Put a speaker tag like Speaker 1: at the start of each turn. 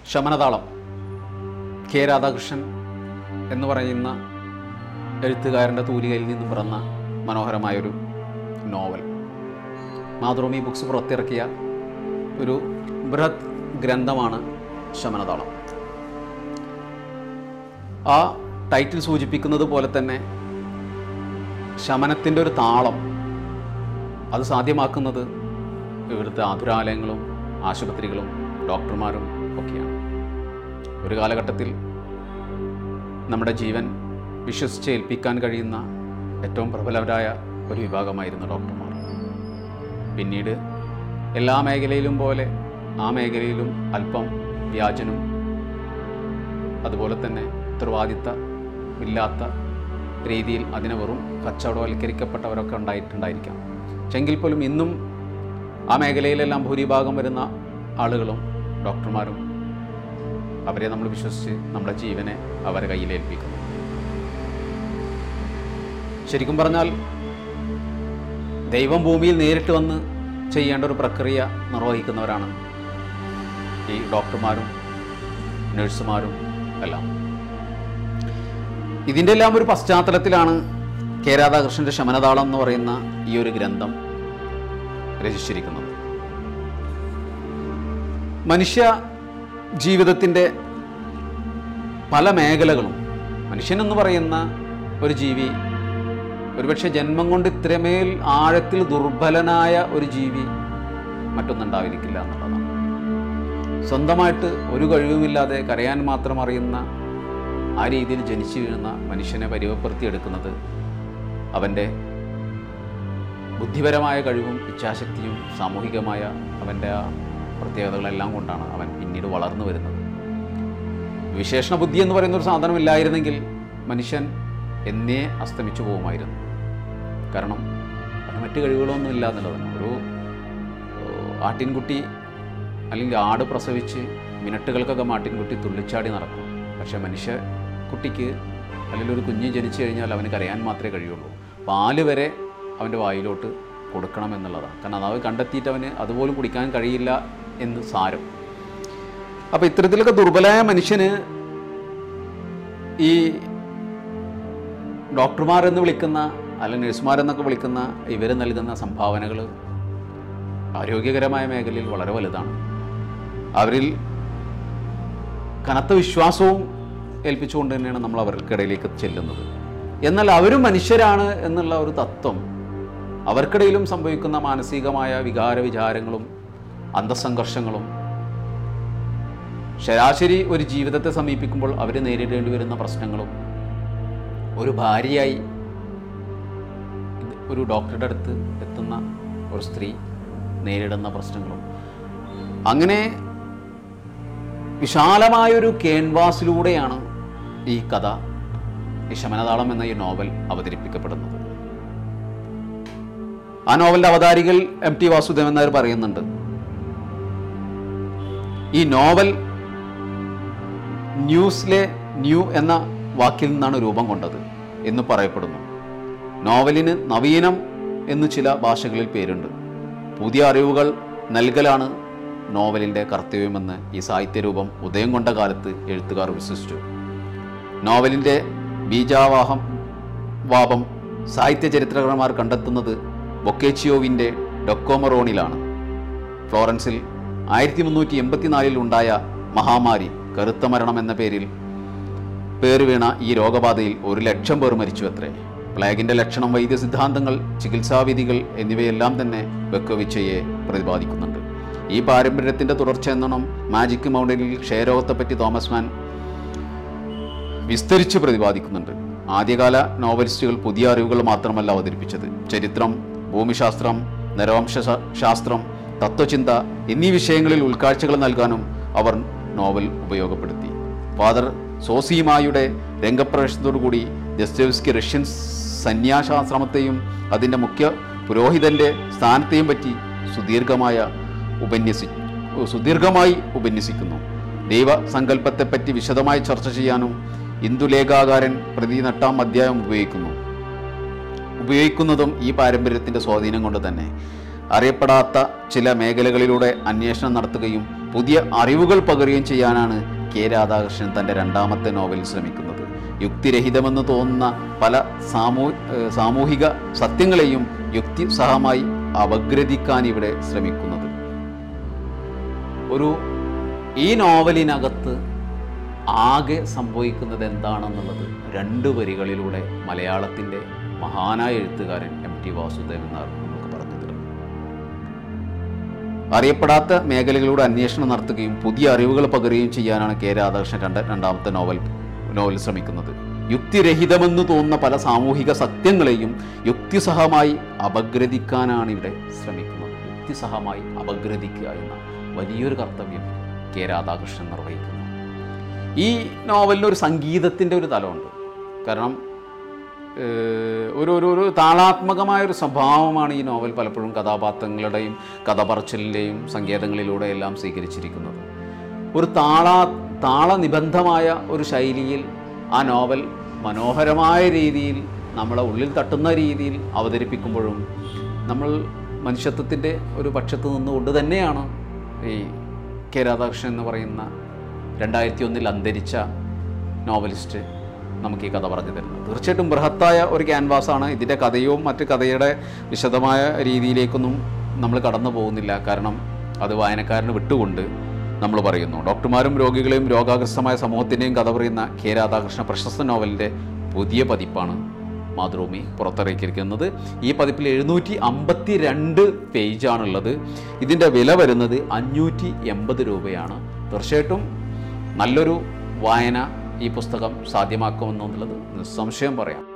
Speaker 1: ശമനതാളം K Radhakrishnan എന്ന് പറയുന്ന എഴുത്തുകാരൻ്റെ തൂലികയിൽ നിന്നും പിറന്ന മനോഹരമായൊരു നോവൽ മാതൃഭൂമി ബുക്സ് പുറത്തിറക്കിയ ഒരു ബൃഹത് ഗ്രന്ഥമാണ് ശമനതാളം ആ ടൈറ്റിൽ സൂചിപ്പിക്കുന്നത് പോലെ തന്നെ ശമനത്തിൻ്റെ ഒരു താളം അത് സാധ്യമാക്കുന്നത് ഇവിടുത്തെ ആതുരാലയങ്ങളും ആശുപത്രികളും ഡോക്ടർമാരും ഒക്കെയാണ് ഒരു കാലഘട്ടത്തിൽ നമ്മുടെ ജീവൻ വിശ്വസിച്ച് ഏൽപ്പിക്കാൻ കഴിയുന്ന ഏറ്റവും പ്രബലരായ ഒരു വിഭാഗമായിരുന്നു ഡോക്ടർമാർ പിന്നീട് എല്ലാ മേഖലയിലും പോലെ ആ മേഖലയിലും അല്പം വ്യാജനും അതുപോലെ തന്നെ ഉത്തരവാദിത്തമില്ലാത്ത രീതിയിൽ അതിനെ വെറും കച്ചവടവൽക്കരിക്കപ്പെട്ടവരൊക്കെ ഉണ്ടായിട്ടുണ്ടായിരിക്കാം പക്ഷെങ്കിൽ പോലും ഇന്നും ആ മേഖലയിലെല്ലാം ഭൂരിഭാഗം വരുന്ന ആളുകളും ഡോക്ടർമാരും അവരെ നമ്മൾ വിശ്വസിച്ച് നമ്മുടെ ജീവനെ അവരെ കയ്യിലേൽപ്പിക്കുന്നു ശരിക്കും പറഞ്ഞാൽ ദൈവം ഭൂമിയിൽ നേരിട്ട് വന്ന് ചെയ്യേണ്ട ഒരു പ്രക്രിയ നിർവഹിക്കുന്നവരാണ് ഈ ഡോക്ടർമാരും നഴ്സുമാരും എല്ലാം ഇതിൻ്റെ എല്ലാം ഒരു പശ്ചാത്തലത്തിലാണ് കെ രാധാകൃഷ്ണൻ്റെ ശമനതാളം എന്ന് പറയുന്ന ഈ ഒരു ഗ്രന്ഥം രചിച്ചിരിക്കുന്നത് മനുഷ്യ ജീവിതത്തിൻ്റെ പല മേഖലകളും മനുഷ്യനെന്ന് പറയുന്ന ഒരു ജീവി ഒരുപക്ഷെ ജന്മം കൊണ്ട് ഇത്രമേൽ ആഴത്തിൽ ദുർബലനായ ഒരു ജീവി മറ്റൊന്നുണ്ടാവിരിക്കില്ല എന്നുള്ളതാണ് സ്വന്തമായിട്ട് ഒരു കഴിവുമില്ലാതെ കരയാൻ മാത്രം അറിയുന്ന ആ രീതിയിൽ ജനിച്ചു വീഴുന്ന മനുഷ്യനെ പരിവപ്പെടുത്തിയെടുക്കുന്നത് അവൻ്റെ ബുദ്ധിപരമായ കഴിവും ഇച്ഛാശക്തിയും സാമൂഹികമായ അവൻ്റെ ആ പ്രത്യേകതകളെല്ലാം കൊണ്ടാണ് അവൻ പിന്നീട് വളർന്നു വരുന്നത് വിശേഷണ ബുദ്ധി എന്ന് പറയുന്ന ഒരു സാധനം ഇല്ലായിരുന്നെങ്കിൽ മനുഷ്യൻ എന്നേ അസ്തമിച്ചു പോകുമായിരുന്നു കാരണം അവന് മറ്റു കഴിവുകളൊന്നും ഇല്ല എന്നുള്ളതാണ് ഒരു ഏഹ്, ആട്ടിൻകുട്ടി അല്ലെങ്കിൽ ആട് പ്രസവിച്ച് മിനിറ്റുകൾക്കൊക്കെ ആട്ടിൻകുട്ടി തുള്ളിച്ചാടി നടക്കും പക്ഷേ മനുഷ്യ കുട്ടിക്ക് അല്ലെങ്കിൽ ഒരു കുഞ്ഞ് ജനിച്ചു കഴിഞ്ഞാൽ അവന് കരയാൻ മാത്രമേ കഴിയുള്ളൂ പാല് വരെ അവൻ്റെ വായിലോട്ട് കൊടുക്കണം എന്നുള്ളതാണ് കാരണം അത് കണ്ടെത്തിയിട്ട് അവന് അതുപോലും കുടിക്കാൻ കഴിയില്ല എന്ന് സാരം അപ്പോൾ ഇത്തരത്തിലൊക്കെ ദുർബലമായ മനുഷ്യന് ഈ ഡോക്ടർമാർ എന്ന് വിളിക്കുന്ന അല്ലെങ്കിൽ നഴ്സുമാരെന്നൊക്കെ വിളിക്കുന്ന ഇവർ നൽകുന്ന സംഭാവനകൾ ആരോഗ്യകരമായ മേഖലയിൽ വളരെ വലുതാണ് അവരിൽ കനത്ത വിശ്വാസവും ഏൽപ്പിച്ചുകൊണ്ട് തന്നെയാണ് നമ്മൾ അവർക്കിടയിലേക്ക് ചെല്ലുന്നത് എന്നാൽ അവരും മനുഷ്യരാണ് എന്നുള്ള ഒരു തത്വം അവർക്കിടയിലും സംഭവിക്കുന്ന മാനസികമായ വികാര വിചാരങ്ങളും അന്തസംഘർഷങ്ങളും ശരാശരി ഒരു ജീവിതത്തെ സമീപിക്കുമ്പോൾ അവർ നേരിടേണ്ടി വരുന്ന പ്രശ്നങ്ങളും ഒരു ഭാര്യയായി ഒരു ഡോക്ടറുടെ അടുത്ത് എത്തുന്ന ഒരു സ്ത്രീ നേരിടുന്ന പ്രശ്നങ്ങളും അങ്ങനെ വിശാലമായൊരു ക്യാൻവാസിലൂടെയാണ് ഈ കഥ ഈ ശമനതാളം എന്ന ഈ നോവൽ അവതരിപ്പിക്കപ്പെടുന്നത് ആ നോവലിൻ്റെ അവതാരികൾ എം ടി വാസുദേവൻ നായർ പറയുന്നുണ്ട് ഈ നോവൽ ന്യൂസിലെ ന്യൂ എന്ന വാക്കിൽ നിന്നാണ് രൂപം കൊണ്ടത് എന്ന് പറയപ്പെടുന്നു നോവലിന് നവീനം എന്ന് ചില ഭാഷകളിൽ പേരുണ്ട് പുതിയ അറിവുകൾ നൽകലാണ് നോവലിൻ്റെ കർത്തവ്യമെന്ന് ഈ സാഹിത്യരൂപം ഉദയം കൊണ്ട കാലത്ത് എഴുത്തുകാർ വിശ്വസിച്ചു നോവലിൻ്റെ ബീജാവാഹം വാപം സാഹിത്യ ചരിത്രകാരന്മാർ കണ്ടെത്തുന്നത് ബൊക്കേച്ചിയോവിൻ്റെ ഡൊക്കോമറോണിലാണ് ഫ്ലോറൻസിൽ ആയിരത്തി മുന്നൂറ്റി എൺപത്തിനാലിൽ ഉണ്ടായ മഹാമാരി കറുത്ത മരണം എന്ന പേരിൽ പേര് വീണ ഈ രോഗബാധയിൽ ഒരു ലക്ഷം പേർ മരിച്ചു അത്രേ പ്ലേഗിൻ്റെ ലക്ഷണം വൈദ്യ സിദ്ധാന്തങ്ങൾ ചികിത്സാവിധികൾ എന്നിവയെല്ലാം തന്നെ ബെക്കോവിച്ചയെ പ്രതിപാദിക്കുന്നുണ്ട് ഈ പാരമ്പര്യത്തിൻ്റെ തുടർച്ച എന്നോണം മാജിക് മൗണ്ടനിൽ ക്ഷയരോഗത്തെപ്പറ്റി തോമസ് മാൻ വിസ്തരിച്ച് പ്രതിപാദിക്കുന്നുണ്ട് ആദ്യകാല നോവലിസ്റ്റുകൾ പുതിയ അറിവുകൾ മാത്രമല്ല അവതരിപ്പിച്ചത് ചരിത്രം ഭൂമിശാസ്ത്രം നരവംശ ശാ- ശാസ്ത്രം തത്വചിന്ത എന്നീ വിഷയങ്ങളിൽ ഉൾക്കാഴ്ചകൾ നൽകാനും അവർ നോവൽ ഉപയോഗപ്പെടുത്തി ഫാദർ സോസിമായുടെ രംഗപ്രവേശത്തോടുകൂടി ദസ്തേവ്സ്കി റഷ്യൻ സന്യാസാശ്രമത്തെയും അതിൻ്റെ മുഖ്യ പുരോഹിതൻ്റെ സ്ഥാനത്തെയും പറ്റി സുദീർഘമായ ഉപന്യസി സുദീർഘമായി ഉപന്യസിക്കുന്നു ദൈവസങ്കല്പത്തെപ്പറ്റി വിശദമായി ചർച്ച ചെയ്യാനും ഇന്ദുലേഖാകാരൻ പ്രതി എട്ടാം അധ്യായം ഉപയോഗിക്കുന്നു ഉപയോഗിക്കുന്നതും ഈ പാരമ്പര്യത്തിൻ്റെ സ്വാധീനം കൊണ്ട് തന്നെ അറിയപ്പെടാത്ത ചില മേഖലകളിലൂടെ അന്വേഷണം നടത്തുകയും പുതിയ അറിവുകൾ പകരുകയും ചെയ്യാനാണ് കെ രാധാകൃഷ്ണൻ തൻ്റെ രണ്ടാമത്തെ നോവലിൽ ശ്രമിക്കുന്നത് യുക്തിരഹിതമെന്ന് തോന്നുന്ന പല സാമൂ ഏഹ് സാമൂഹിക സത്യങ്ങളെയും യുക്തിസഹമായി അപഗ്രഥിക്കാൻ ഇവിടെ ശ്രമിക്കുന്നത് ഒരു ഈ നോവലിനകത്ത് ആകെ സംഭവിക്കുന്നത് എന്താണെന്നുള്ളത് രണ്ട് വരികളിലൂടെ മലയാളത്തിൻ്റെ മഹാനായ എഴുത്തുകാരൻ എം ടി വാസുദേവൻ നായർ നമുക്ക് പറഞ്ഞു തരും അറിയപ്പെടാത്ത മേഖലകളിലൂടെ അന്വേഷണം നടത്തുകയും പുതിയ അറിവുകൾ പകരുകയും ചെയ്യാനാണ് കെ രാധാകൃഷ്ണൻ രണ്ട് രണ്ടാമത്തെ നോവൽ നോവൽ ശ്രമിക്കുന്നത് യുക്തിരഹിതമെന്ന് തോന്നുന്ന പല സാമൂഹിക സത്യങ്ങളെയും യുക്തിസഹമായി അപഗ്രഥിക്കാനാണ് ഇവിടെ ശ്രമിക്കുന്നത് യുക്തിസഹമായി അപഗ്രഥിക്കുക എന്ന വലിയൊരു കർത്തവ്യം കെ രാധാകൃഷ്ണൻ നിർവഹിക്കുന്നു ഈ നോവലിന് ഒരു സംഗീതത്തിൻ്റെ ഒരു തലമുണ്ട് കാരണം ഏഹ്, ഒരു ഒരു ഒരു താളാത്മകമായ ഒരു സ്വഭാവമാണ് ഈ നോവൽ പലപ്പോഴും കഥാപാത്രങ്ങളുടെയും കഥ പറച്ചിലിൻ്റെയും സങ്കേതങ്ങളിലൂടെ എല്ലാം സ്വീകരിച്ചിരിക്കുന്നത് ഒരു താള താളനിബന്ധമായ ഒരു ശൈലിയിൽ ആ നോവൽ മനോഹരമായ രീതിയിൽ നമ്മളെ ഉള്ളിൽ തട്ടുന്ന രീതിയിൽ അവതരിപ്പിക്കുമ്പോഴും നമ്മൾ മനുഷ്യത്വത്തിൻ്റെ ഒരു പക്ഷത്ത് നിന്നുകൊണ്ട് തന്നെയാണ് ഈ കെ രാധാകൃഷ്ണൻ എന്ന് പറയുന്ന രണ്ടായിരത്തി ഒന്നിൽ അന്തരിച്ച നോവലിസ്റ്റ് നമുക്ക് ഈ കഥ പറഞ്ഞു തരുന്നത് തീർച്ചയായിട്ടും ബൃഹത്തായ ഒരു ക്യാൻവാസാണ് ഇതിൻ്റെ കഥയും മറ്റ് കഥയുടെ വിശദമായ രീതിയിലേക്കൊന്നും നമ്മൾ കടന്നു പോകുന്നില്ല കാരണം അത് വായനക്കാരന് വിട്ടുകൊണ്ട് നമ്മൾ പറയുന്നു ഡോക്ടർമാരും രോഗികളെയും രോഗാഗ്രസ്തമായ സമൂഹത്തിൻ്റെയും കഥ പറയുന്ന കെ രാധാകൃഷ്ണ പ്രശസ്ത നോവലിൻ്റെ പുതിയ പതിപ്പാണ് മാതൃഭൂമി പുറത്തിറക്കിയിരിക്കുന്നത് ഈ പതിപ്പിൽ എഴുന്നൂറ്റി അമ്പത്തി രണ്ട് പേജാണുള്ളത് ഇതിൻ്റെ വില വരുന്നത് അഞ്ഞൂറ്റി എൺപത് രൂപയാണ് തീർച്ചയായിട്ടും നല്ലൊരു വായന ഈ പുസ്തകം സാധ്യമാക്കുമെന്നുള്ളത് നിസ്സംശയം പറയാം